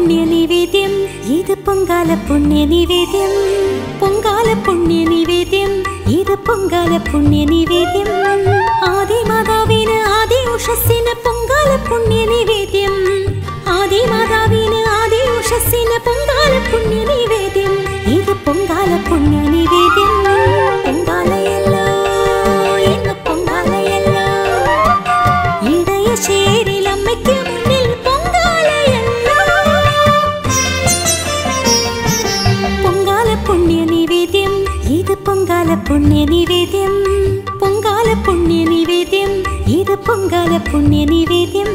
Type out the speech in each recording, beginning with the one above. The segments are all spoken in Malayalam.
പുണ്യ നിവേദ്യം ഇത് പൊങ്കാല പുണ്യ നിവേദ്യം പൊങ്കാല പുണ്യ നിവേദ്യം ഇത് പൊങ്കാല പുണ്യ നിവേദ്യം ആദി മാതാവിന് ആദി ഉഷസ്സിന് പൊങ്കാല പുണ്യ നിവേദ്യം ആദി മാതാവിന് ആദി ഉഷസ്സിന് പൊങ്കാല പുണ്യ നിവേദ്യം ഇത് പൊങ്കാല പുണ്യ നിവേദ്യം പൊങ്കാലയല്ലോ ഇന്ന് പൊങ്കാലയല്ലോ ഇടയ ചേരിലമ്മയ്ക്ക് മുന്നിൽ പൊങ്കാലയല്ലോ പൊങ്കാല പുണ്യ നിവേദ്യം ഇത് പൊങ്കാല പുണ്യ നിവേദ്യം പൊങ്കാല പുണ്യ നിവേദ്യം ഇത് പൊങ്കാല പുണ്യ നിവേദ്യം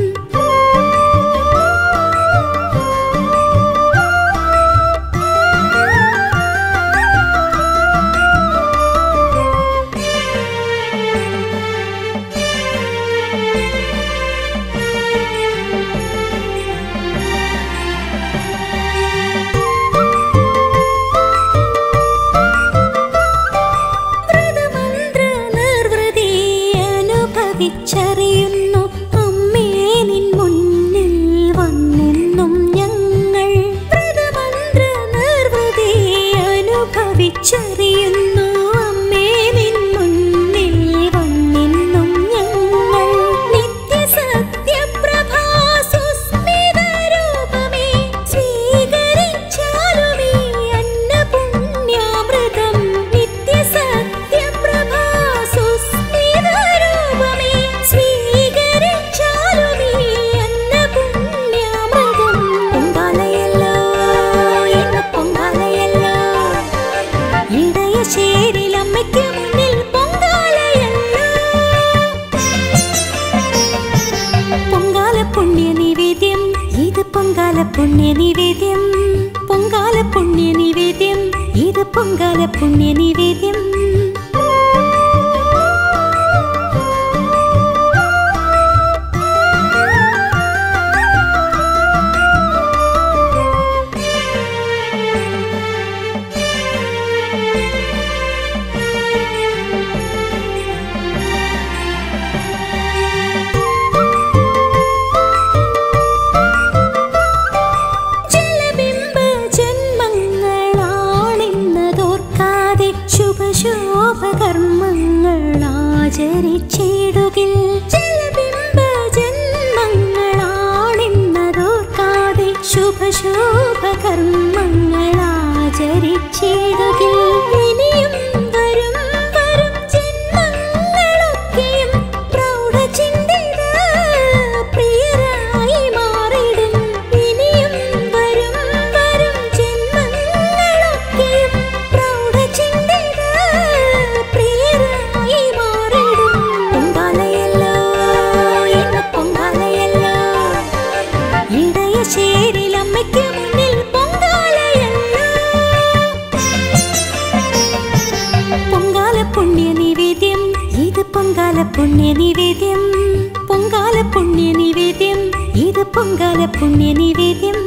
വ്രതമന്ത്ര നിർവൃതി അനുഭവിച്ചറിയുന്നു അമ്മേ നിൻ മുന്നിൽ വന്നെന്നും ഞങ്ങൾ വ്രതമന്ത്ര നിർവൃതി അനുഭവിച്ചറിയുന്നു അമ്മേ നിൻ മുന്നിൽ വന്നെന്നും ഞങ്ങൾ നിത്യസത്യപ്രഭാ സുസ്മിത രൂപമേ സ്വീകരിച്ചാലുമീ അന്നപുണ്യാമൃതം നിത്യസത്യപ്രഭാ സുസ്മിത രൂപമേ സ്വീകരിച്ചാലുമീ അന്നപുണ്യാമൃതം പൊങ്കാലയല്ലോ ഇന്ന് പൊങ്കാലയല്ലോ ഇടയ ചേരിലമ്മയ്ക്ക് മുന്നിൽ പൊങ്കാലയല്ലോ പൊങ്കാല പുണ്യ നിവേദ്യം ഇത് പൊങ്കാല പുണ്യ നിവേദ്യം പൊങ്കാല പുണ്യ നിവേദ്യം ഇത് പൊങ്കാല പുണ്യ നിവേദ്യം ജലബിംബ ജന്മങ്ങളാണെന്നതോർക്കാതെ ശുഭശോഭ കർമ്മങ്ങൾ ആചരിച്ചിടുകിൽ ജലബിംബ ജന്മങ്ങളാണെന്നതോർക്കാതെ ശുഭശോഭ കർമ്മങ്ങൾ ആചരിച്ചിടുകിൽ ഇനിയും വരും വരും ജന്മങ്ങളൊക്കെയും പ്രൗഢചിന്തിത പ്രിയരായി മാറിടും ഇനിയും വരും വരും ജന്മങ്ങളൊക്കെയും പ്രൗഢചിന്തിത പ്രിയരായി മാറിടും പൊങ്കാലയല്ലോ ഇന്ന് പൊങ്കാലയല്ലോ ഇടയ ചേരിലമ്മയ്ക്ക് മുന്നിൽ പൊങ്കാലയല്ലോ പൊങ്കാല പുണ്യ നിവേദ്യം ഇത് പൊങ്കാല പുണ്യ നിവേദ്യം പൊങ്കാല പുണ്യ നിവേദ്യം ഇത് പൊങ്കാല പുണ്യ നിവേദ്യം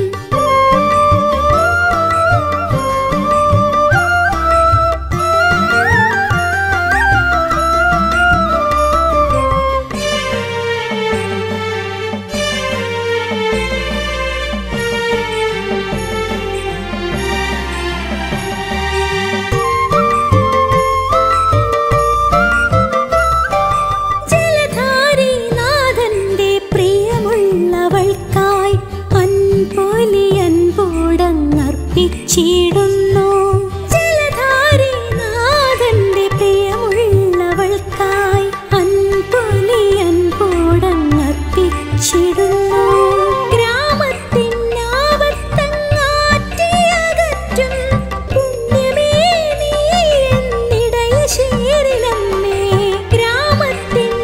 ജലധാരി നാഥന്റെ പ്രിയമുള്ളവൾക്കായി അൻപൊലി അൻപോടങ്ങർപ്പിച്ചിടുന്നു ജലധാരി നാഥന്റെ പ്രിയമുള്ളവൾക്കായി അൻപൊലി അൻപോടങ്ങർപ്പിച്ചിടുന്നു ഗ്രാമത്തിൻ ആപത്തങ്ങാറ്റിയകറ്റും പുണ്യമേ നീ എന്നിടയ ശേരിലമ്മേ ഗ്രാമത്തിൻ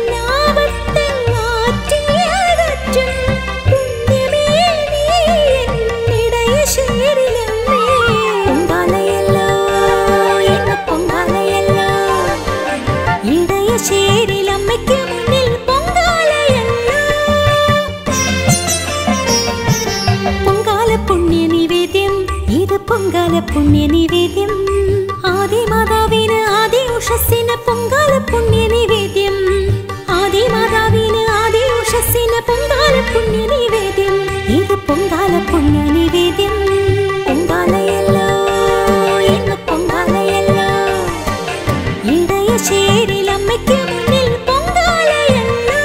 ആപത്തങ്ങാറ്റിയകറ്റും പുണ്യമേ നീ എന്നിടയ ശേരിലമ്മേ പൊങ്കാലയല്ലോ ഇന്ന് പൊങ്കാലയല്ലോ ഇടയ ശേരിലമ്മയ്ക്ക് മുന്നിൽ പൊങ്കാലയല്ലോ പൊങ്കാല പുണ്യ നിവേദ്യം ഇത് പൊങ്കാല പുണ്യ നിവേദ്യം ആദി മാതാവിന് ആദി ഉഷസ്സിന് പൊങ്കാല പുണ്യ നിവേദ്യം ആദി മാതാവിന് ആദി ഉഷസ്സിന് പൊങ്കാല പുണ്യ നിവേദ്യം ഇത് പൊങ്കാല പുണ്യ നിവേദ്യം പൊങ്കാലയല്ലോ ഇന്ന് പൊങ്കാലയല്ലോ ഇടയ ചേരിലമ്മയ്ക്ക് മുന്നിൽ പൊങ്കാലയല്ലോ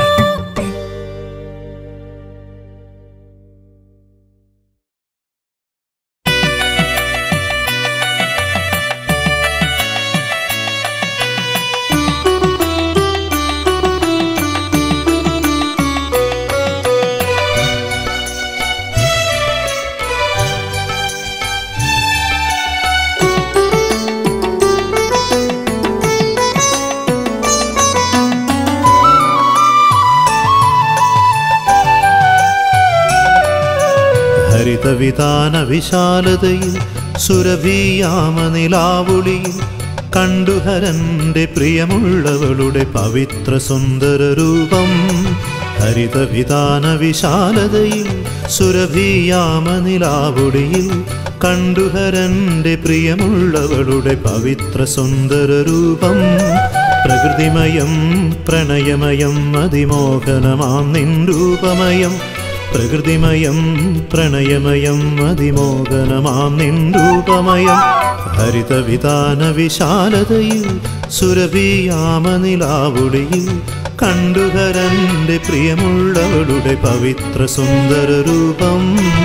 ഹരിതവിതാന വിശാലതയിൽ സുരഭിയാമനിലാവുളിയിൽ കണ്ടുഹരന്റെ പ്രിയമുള്ളവളുടെ പവിത്ര സുന്ദര രൂപം ഹരിതവിതാന വിശാലതയിൽ സുരഭിയാമനിലാവുളിയിൽ കണ്ടുഹരന്റെ പ്രിയമുള്ളവളുടെ പവിത്ര സുന്ദര രൂപം പ്രകൃതിമയം പ്രണയമയം അതിമോഹനമാം നിൻ രൂപമയം പ്രകൃതിമയം പ്രണയമയം അതിമോഹനമാം നിൻ രൂപമയം ഹരിതവിതാന വിശാലതയിൽ സുരഭിയാമനിലാവുളിയിൽ കണ്ടുഹരന്റെ പ്രിയമുള്ളവളുടെ പവിത്ര സുന്ദര രൂപം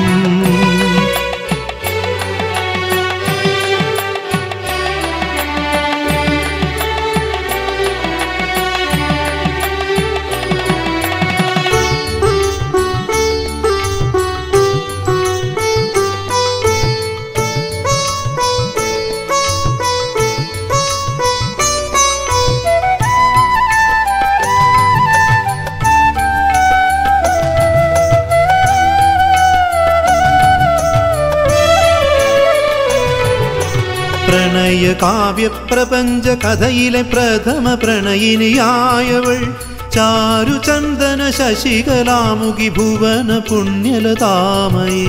പ്രണയ കാവ്യപ്രപഞ്ച കഥയിലെ പ്രഥമ പ്രണയിനിയായവൾ ചാരുചന്ദന ശശികലാമുഖി ഭുവന പുണ്യലതാമയി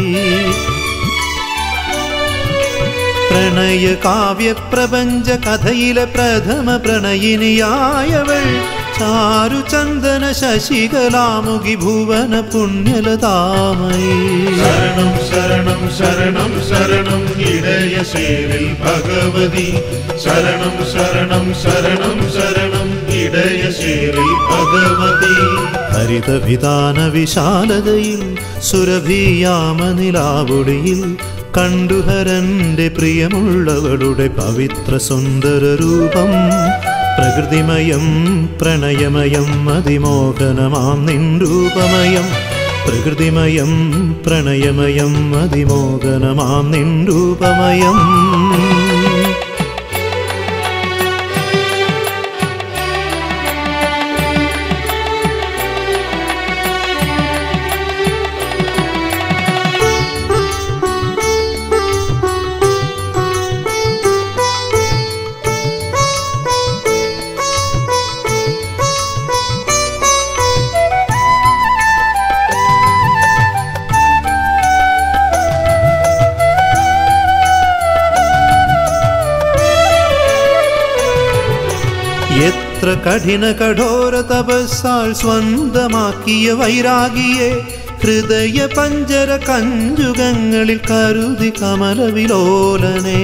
പ്രണയ കാവ്യപ്രപഞ്ച കഥയിലെ പ്രഥമ പ്രണയിനിയായവൾ ചാരുചന്ദന ശശികലാമുഖി ഭുവന പുണ്യലതാമയി ശരണം ശരണം ശരണം ശരണം ഇടയശേരിൽ ഭഗവതി ശരണം ശരണം ശരണം ശരണം ഇടയശേരിൽ ഭഗവതി ഹരിതവിതാന വിശാലതയിൽ സുരഭിയാമനിലാവുളിയിൽ കണ്ടുഹരന്റെ പ്രിയമുള്ളവളുടെ പവിത്ര സുന്ദര രൂപം പ്രകൃതിമയം പ്രണയമയം അതിമോഹനമാം നിൻ രൂപമയം പ്രകൃതിമയം പ്രണയമയം അതിമോഹനമാം നിൻ രൂപമയം എത്ര കഠിന കഠോര തപസ്സാൽ സ്വന്തമാക്കിയ വൈരാഗിയെ ഹൃദയ പഞ്ചര കഞ്ചുകങ്ങളിൽ കരുതി കമലവിലോലനെ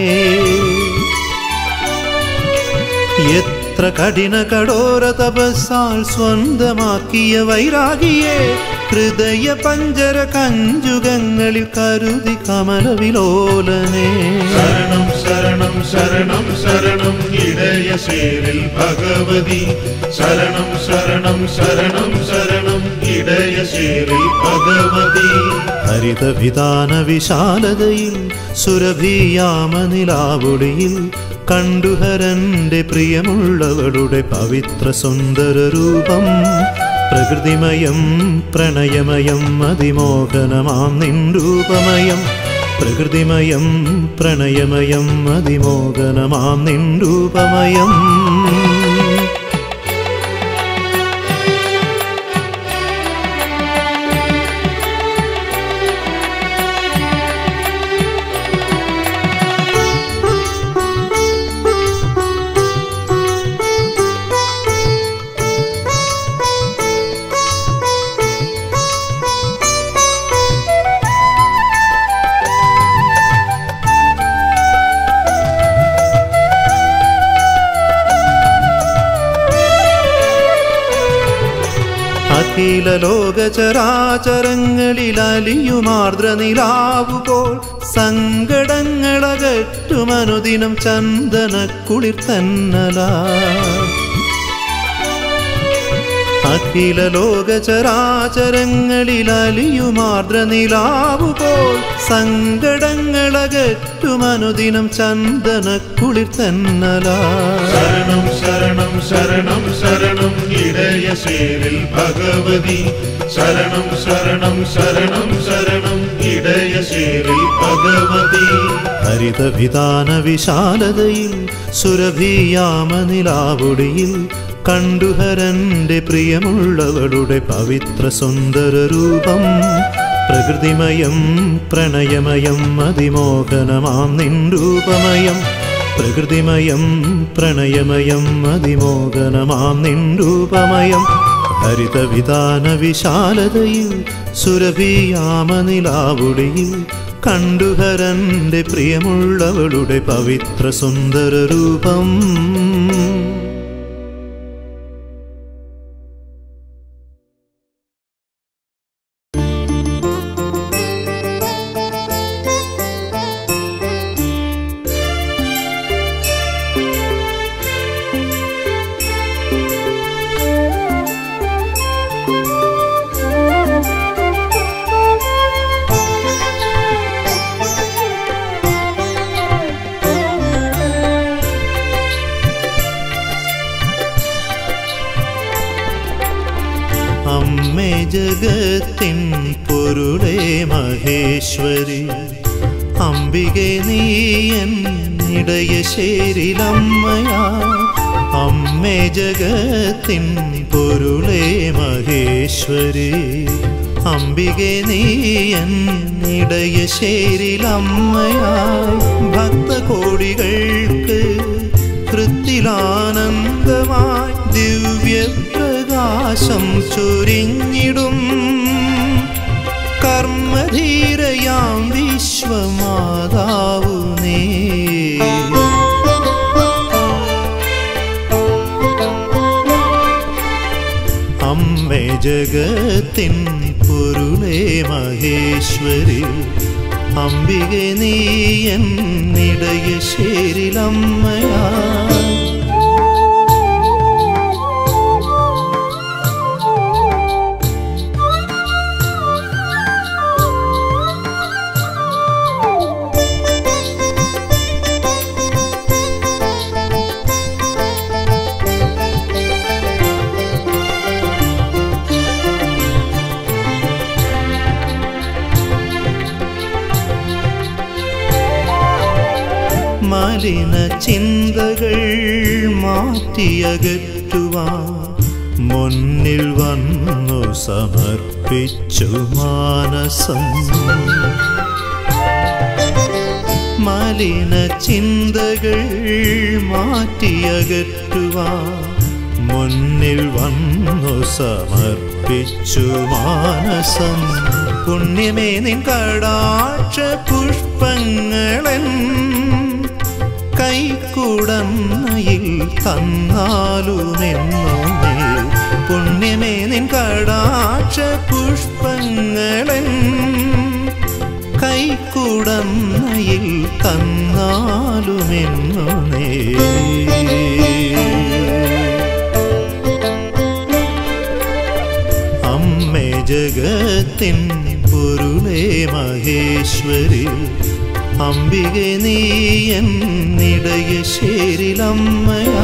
എത്ര കഠിന കഠോര തപസ്സാൽ സ്വന്തമാക്കിയ വൈരാഗിയെ ഹൃദയ പഞ്ചര കഞ്ചുകങ്ങളിൽ കരുതി കമലവിലോലനെ ശരണം ശരണം ശരണം ശരണം ഇടയശേരിൽ ഭഗവതി ശരണം ശരണം ശരണം ശരണം ഇടയശേരിൽ ഭഗവതി ഹരിതവിതാന വിശാലതയിൽ സുരഭിയാമനിലാവുളിയിൽ കണ്ടുഹരന്റെ പ്രിയമുള്ളവളുടെ പവിത്ര സുന്ദര രൂപം പ്രകൃതിമയം പ്രണയമയം അതിമോഹനമാം നിൻ രൂപമയം പ്രകൃതിമയം പ്രണയമയം അതിമോഹനമാം നിൻ രൂപമയം അഖില ലോകചരാചരങ്ങളിൽ അലിയുമാർദ്ര നിലാവുപോൽ സങ്കടങ്ങളകറ്റുമനുദിനം ചന്ദന കുളിർ തന്നലാ അഖില ലോകചരാചരങ്ങളിൽ അലിയുമാർദ്ര നിലാവുപോൽ സങ്കടങ്ങളകറ്റുമനുദിനം ചന്ദന കുളിർ തന്നലാ ശരണം ശരണം ശരണം ശരണം ഇടയശേരിൽ ഭഗവതി ശരണം ശരണം ശരണം ശരണം ഇടയശേരിൽ ഭഗവതി ഹരിതവിധാന വിശാലതയിൽ സുരഭിയാമനിലാവൊടിയിൽ കണ്ടുഹരന്റെ പ്രിയമുള്ളവളുടെ പവിത്ര സുന്ദര രൂപം പ്രകൃതിമയം പ്രണയമയം അതിമോഹനമാം നിൻ രൂപമയം പ്രകൃതിമയം പ്രണയമയം അതിമോഹനമാം നിൻ രൂപമയം ഹരിതവിധാന വിശാലതയിൽ സുരഭിയാമനിലാവുടിയിൽ കണ്ടുഹരന്റെ പ്രിയമുള്ളവളുടെ പവിത്ര സുന്ദര രൂപം അമ്മേ ജഗത്തിൻ പൊരുളേ മഹേശ്വരി അംബികെ നീയൻ ഇടയശേരിലമ്മയാ അമ്മേ ജഗത്തിൻ പൊരുളേ മഹേശ്വരി അംബികെ നീയൻ ഇടയശേരിലമ്മയായി ഭക്തകോടികൾക്ക് കൃത്തിലാനന്ദമായി ദിവ്യപ്രകാശം ചൊരിഞ്ഞിടും കർമ്മധീരയാം വിശ്വമാതാവു നീ അമ്മേ ജഗത്തിൻ പൊരുളേ മഹേശ്വരി അംബികെ നീ എന്നിടയശേരിലമ്മയാ മലിന ചിന്തകൾ മാറ്റിയകറ്റുവാൻ മുന്നിൽ വന്നു സമർപ്പിച്ചു മാനസം മലിന ചിന്തകൾ മാറ്റിയകറ്റുവാൻ മുന്നിൽ വന്നു സമർപ്പിച്ചു മാനസം പുണ്യമേ നിൻ കടാക്ഷ പുഷ്പങ്ങളൻ കൈക്കുടന്നയിൽ തന്നാലുമെന്നോ നീ പുണ്യമേ നിൻ കടാക്ഷ പുഷ്പങ്ങളൻ കൈക്കുടന്നയിൽ തന്നാലുമെന്നോ നേ അമ്മേ ജഗത്തിൻ പൊരുളേ മഹേശ്വരി അംബികെ നീ എന്നിടയശേരിലമ്മയാ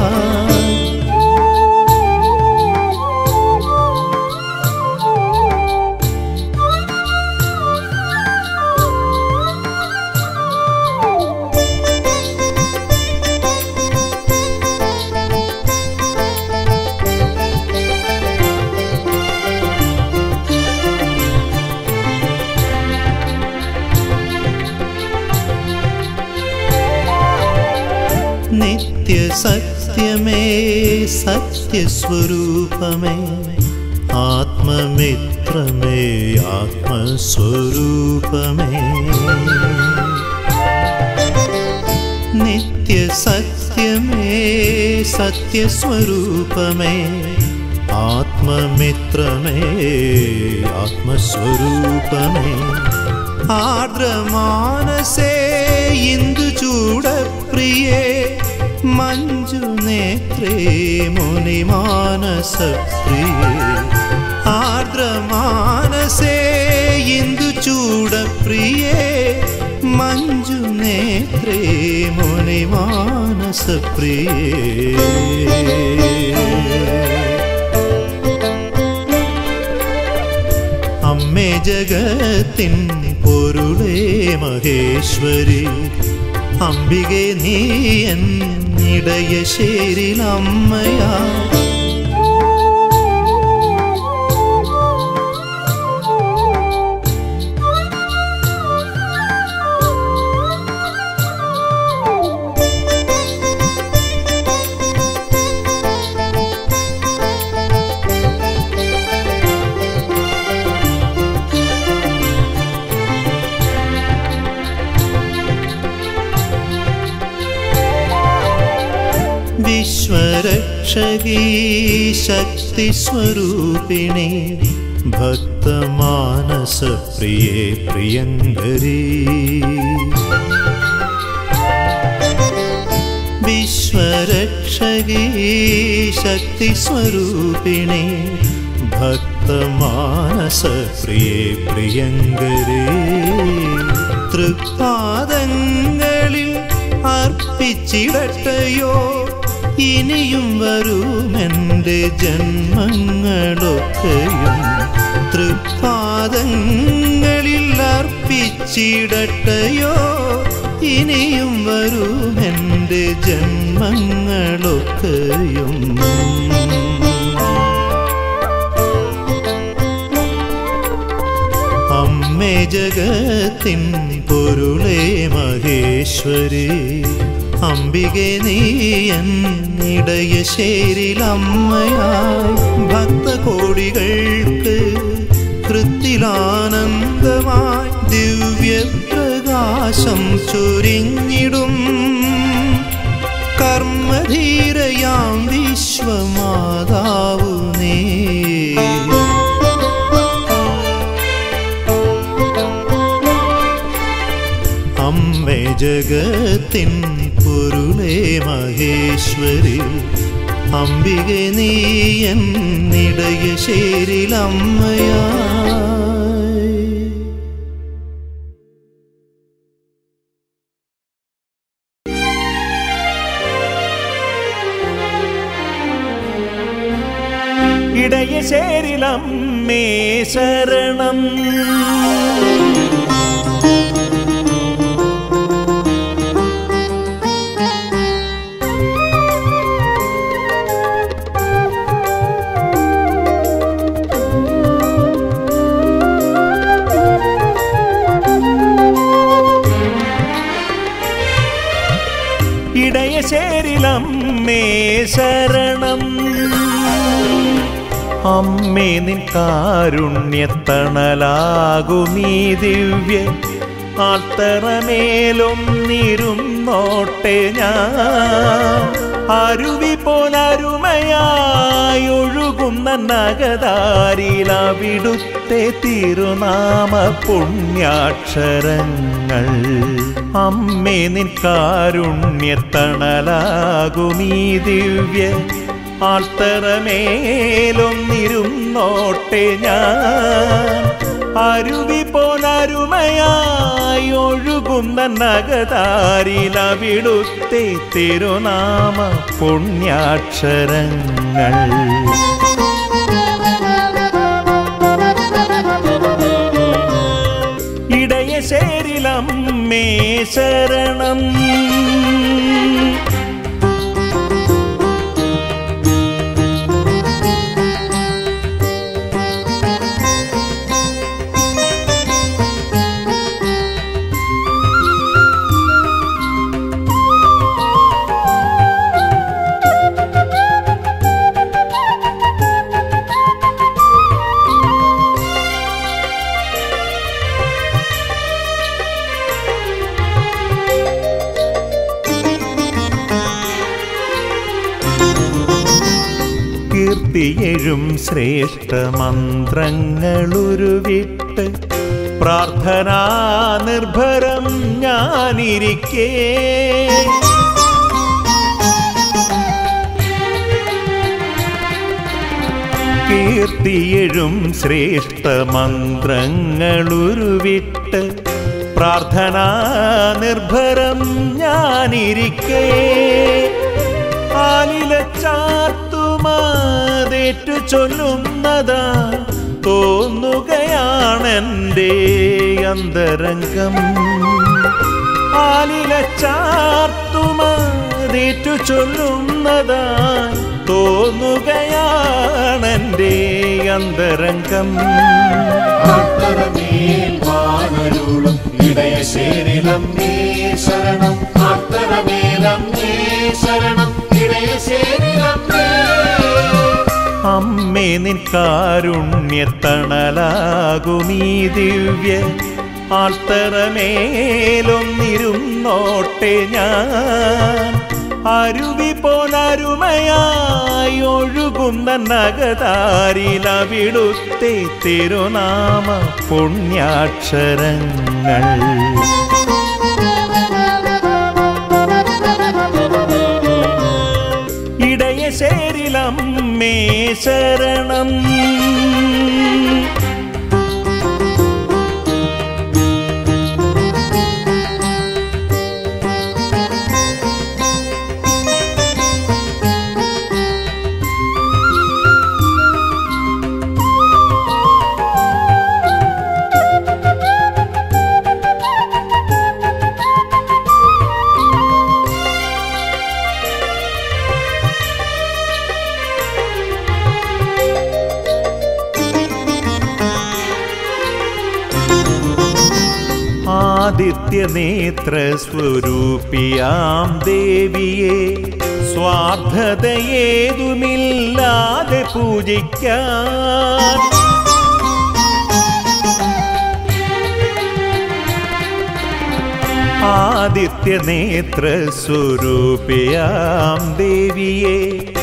നിത്യസത്യമേ സത്യസ്വരൂപമേ ആത്മമിത്രമേ ആത്മസ്വരൂപമേ നിത്യസത്യമേ സത്യസ്വരൂപമേ ആത്മ ആത്മമിത്രമേ ആത്മസ്വരൂപമേ ആർദ്രമാനസേ ഇന്ദുചൂടപ്രിയേ മഞ്ജു നേത്രേ മുനിമാനസപ്രിയേ ആർദ്രമാനസേ ഇന്ദുചൂടപ്രിയേ മഞ്ജു നേത്രേ മുനിമാനസപ്രിയേ അമ്മേ ജഗത്തിൻ പൊരുളേ മഹേശ്വരി അംബികെ നീ എന്നിടയ ശേരിൽ അമ്മയാ വിശ്വരക്ഷകീ ശക്തിസ്വരൂപിണി ഭക്തമാനസപ്രിയേ പ്രിയങ്കരീ വിശ്വരക്ഷകീ ശക്തിസ്വരൂപിണി ഭക്തമാനസപ്രിയേ പ്രിയങ്കരേ തൃപ്പാദങ്ങളിൽ അർപ്പിച്ചിടട്ടയോ ഇനിയും വരുമെൻ്റെ ജന്മങ്ങളൊക്കെയും തൃപ്പാദങ്ങളിൽ അർപ്പിച്ചിടട്ടയോ ഇനിയും വരുമെൻ്റെ ജന്മങ്ങളൊക്കെയും അമ്മേ ജഗത്തിൻ പൊരുളേ മഹേശ്വരി അംബികെ നീ എന്നിടയ ശേരിൽ അമ്മയായി ഭക്തകോടികൾക്ക് കൃത്തിലാനന്ദമായി ദിവ്യപ്രകാശം ചൊരിഞ്ഞിടും കർമ്മധീരയാം വിശ്വമാതാവു നീ അമ്മേ ജഗത്തിൻ പൊരുളേ മഹേശ്വരി അംബികെ നീ എന്നിടയ ശേരിൽ അമ്മയായി ഇടയശേരിലമ്മേ ശരണം ഇടയശേരിലമ്മേ ശരണം അമ്മേ നിൻ കാരുണ്യത്തണലാകുമീ ദിവ്യ ആത്തറമേലൊന്നിരുന്നോട്ടെ ഞാൻ അരുവി പോലരുമയായി ഒഴുകുന്ന നഗതാരിലവിടുത്തെ തിരുനാമ പുണ്യാക്ഷരങ്ങൾ അമ്മേ നിൻ കാരുണ്യത്തണലാകുമീ ദിവ്യ ആൾത്തറമേലൊന്നിരുന്നോട്ടെ ഞാൻ അരുവി പോലരുമയായി ഒഴുകുന്ന നഗതാരിലവിടുത്തെ തിരുനാമ പുണ്യാക്ഷരങ്ങൾ ഇടയശേരിലമ്മേ ശരണം കീർത്തിയെഴും ശ്രേഷ്ഠ മന്ത്രങ്ങളുരുവിട്ട് പ്രാർത്ഥനാ നിർഭരം ഞാനിരിക്കേ കീർത്തിയെഴും ശ്രേഷ്ഠ മന്ത്രങ്ങളുരുവിട്ട് പ്രാർത്ഥനാ നിർഭരം ഞാനിരിക്കേ ആലില ചാത്തുമാതേറ്റു ചൊല്ലുന്നതാ തോന്നുകയാണെൻ്റെ അന്തരംഗം ആലില ചാർത്തുമാതേറ്റു ചൊല്ലുന്നതായി തോന്നുകയാണെൻ്റെ അന്തരംഗം അത്തരമേൽ വാനരുളും ഇടയശേരിലം നീ ശരണം അത്തരമേലം നീ ശരണം ഇടയശേരിലം നീ അമ്മേ നിൻ കാരുണ്യത്തണലാകുമീ ദിവ്യ ആൾത്തറമേലൊന്നിരുന്നോട്ടെ ഞാൻ അരുവി പോലരുമയായി ഒഴുകുന്ന നഗതാരിലവിടുത്തെ തിരുനാമ പുണ്യാക്ഷരങ്ങൾ ഇടയശേരിലമ്മേ ശരണം ആദിത്യനേത്ര സ്വരൂപിയാം ദേവിയെ സ്വാർത്ഥതയേതുമില്ലാതെ പൂജിക്കാൻ ആദിത്യനേത്ര സ്വരൂപിയാം ദേവിയെ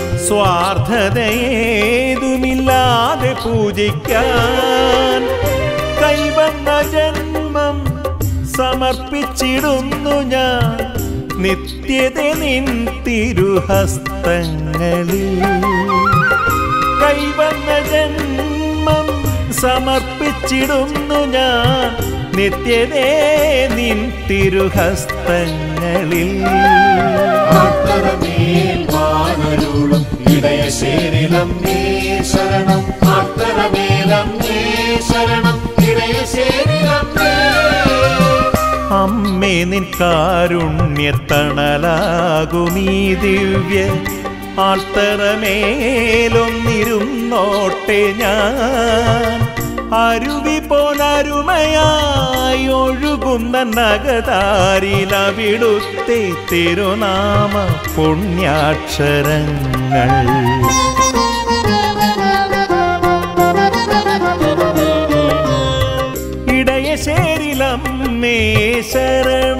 സ്വാർത്ഥതയേതുമില്ലാതെ പൂജിക്കാൻ കൈവന്ന ജന്മം സമർപ്പിച്ചിടുന്നു ഞാൻ നിത്യത നിൻ തിരുഹസ്തങ്ങളിൽ കൈവന്ന ജന്മം സമർപ്പിച്ചിടുന്നു ഞാൻ നിത്യതേ നിൻ തിരുഹസ്തങ്ങളിൽ അത്തരമേൽ വാനരുളും ഇടയശേരിലം നീ ശരണം അത്തരമേലം നീ ശരണം ഇടയശേരിലം നീ അമ്മേ നിൻ കാരുണ്യത്തണലാകുമീ ദിവ്യ ആൾത്തറമേലൊന്നിരുന്നോട്ടെ ഞാൻ അരുവി പോലരുമയായി ഒഴുകുന്ന നഗതാരിലവിടുത്തെ തിരുനാമ പുണ്യാക്ഷരങ്ങൾ ഇടയശേരിലമ്മേ ശരണം